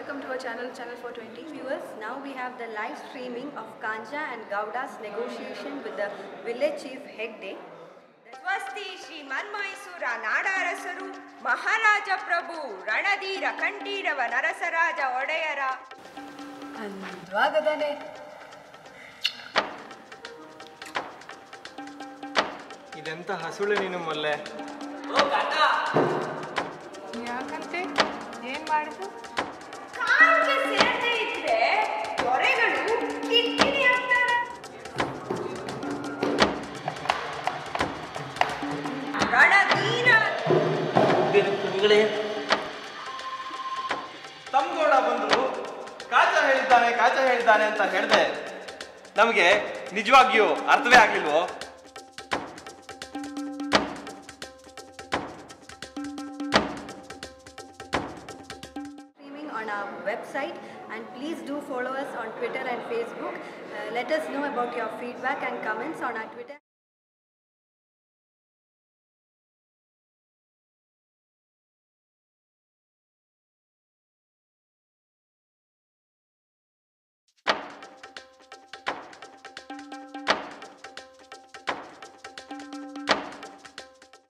welcome to our channel, Channel 420. Viewers, now we have the live streaming of Kanja and Gowda's negotiation with the village chief Hegde. ಸ್ವಸ್ತಿ ಶ್ರೀ ಮನ್ಮೈಸೂರ ನಾಡರಸರು ಮಹಾರಾಜ ಪ್ರಭು ರಣಧೀರ ಕಂಠೀರವ ನರಸರಾಜ ಒಡೆಯರ ಅಂದ್ವಾಗದಾನೆ ಇದೆಂತ ಹಸುಳೆ ನೀನು ಮೊಲ್ಲೆ ಯಾಕಂತೆ ಏನ್ ಮಾಡಿದ್ರು ಕಾಲ್ಗೆ ಸೇರದೆ ಇದ್ರೆ ದೊರೆಗಳು ಕಿರಿಕಿರಿ ಆಗ್ತಾರೆ ರಣಧೀರ ತಮ್ಗೋಡ ಬಂದು ಕಾಚ ಹೇಳಿದ್ದಾನೆ ಕಾಚ ಹೇಳಿದ್ದಾನೆ ಅಂತ ಹೇಳ್ದೆ ನಮಗೆ ನಿಜವಾಗಿಯೂ ಅರ್ಥವೇ ಆಗ್ಲಿಲ್ವೋ Streaming on our website and please do follow us on Twitter and Facebook. Uh, let us know about your feedback and comments on our Twitter.